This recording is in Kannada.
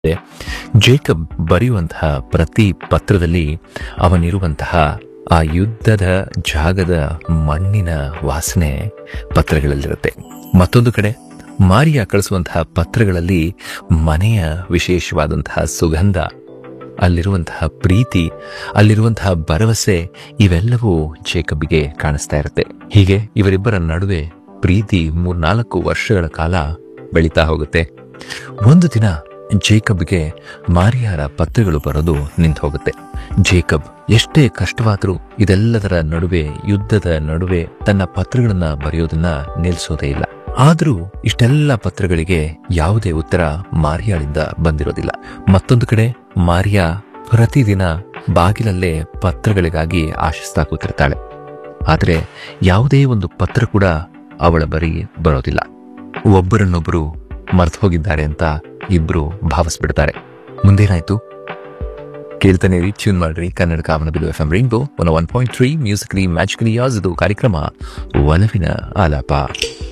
ಇದೆ. ಜೇಕಬ್ ಬರೆಯುವಂತಹ ಪ್ರತಿ ಪತ್ರದಲ್ಲಿ ಅವನಿರುವಂತಹ ಆ ಯುದ್ಧದ ಜಾಗದ ಮಣ್ಣಿನ ವಾಸನೆ ಪತ್ರಗಳಲ್ಲಿರುತ್ತೆ ಮತ್ತೊಂದು ಕಡೆ ಮಾರಿಯ ಕಳಿಸುವಂತಹ ಪತ್ರಗಳಲ್ಲಿ ಮನೆಯ ವಿಶೇಷವಾದಂತಹ ಸುಗಂಧ ಅಲ್ಲಿರುವಂತಹ ಪ್ರೀತಿ ಅಲ್ಲಿರುವಂತಹ ಭರವಸೆ ಇವೆಲ್ಲವೂ ಜೇಕಬ್ಗೆ ಕಾಣಿಸ್ತಾ ಇರುತ್ತೆ ಹೀಗೆ ಇವರಿಬ್ಬರ ನಡುವೆ ಪ್ರೀತಿ ಮೂರ್ನಾಲ್ಕು ವರ್ಷಗಳ ಕಾಲ ಬೆಳೀತಾ ಹೋಗುತ್ತೆ ಒಂದು ದಿನ ಜೇಕಬ್ಗೆ ಮಾರಿಯಾರ ಪತ್ರಗಳು ಬರೋದು ನಿಂತು ಹೋಗುತ್ತೆ ಜೇಕಬ್ ಎಷ್ಟೇ ಕಷ್ಟವಾದರೂ ಇದೆಲ್ಲದರ ನಡುವೆ ಯುದ್ಧದ ನಡುವೆ ತನ್ನ ಪತ್ರಗಳನ್ನ ಬರೆಯೋದನ್ನ ನಿಲ್ಲಿಸೋದೇ ಇಲ್ಲ ಆದರೂ ಇಷ್ಟೆಲ್ಲ ಪತ್ರಗಳಿಗೆ ಯಾವುದೇ ಉತ್ತರ ಮಾರಿಯಾಳಿಂದ ಬಂದಿರೋದಿಲ್ಲ ಮತ್ತೊಂದು ಕಡೆ ಮಾರಿಯಾ ಪ್ರತಿದಿನ ಬಾಗಿಲಲ್ಲೇ ಪತ್ರಗಳಿಗಾಗಿ ಆಶಿಸ್ತಾ ಕೂತಿರ್ತಾಳೆ ಆದರೆ ಯಾವುದೇ ಒಂದು ಪತ್ರ ಕೂಡ ಅವಳ ಬರಿ ಬರೋದಿಲ್ಲ ಒಬ್ಬರನ್ನೊಬ್ಬರು ಮರ್ತು ಹೋಗಿದ್ದಾರೆ ಅಂತ ಇಬ್ರು ಭಾವಿಸ್ಬಿಡ್ತಾರೆ ಮುಂದೇನಾಯ್ತು ಕೇಳ್ತಾನೆ ರೀ ಟ್ಯೂನ್ ಮಾಡ್ರಿ ಕನ್ನಡ ಕಾಮನ ಬಿಲು F M Rainbow one one point three musically magically yes ಇದು ಕಾರ್ಯಕ್ರಮ ಒಲವಿನ ಆಲಾಪ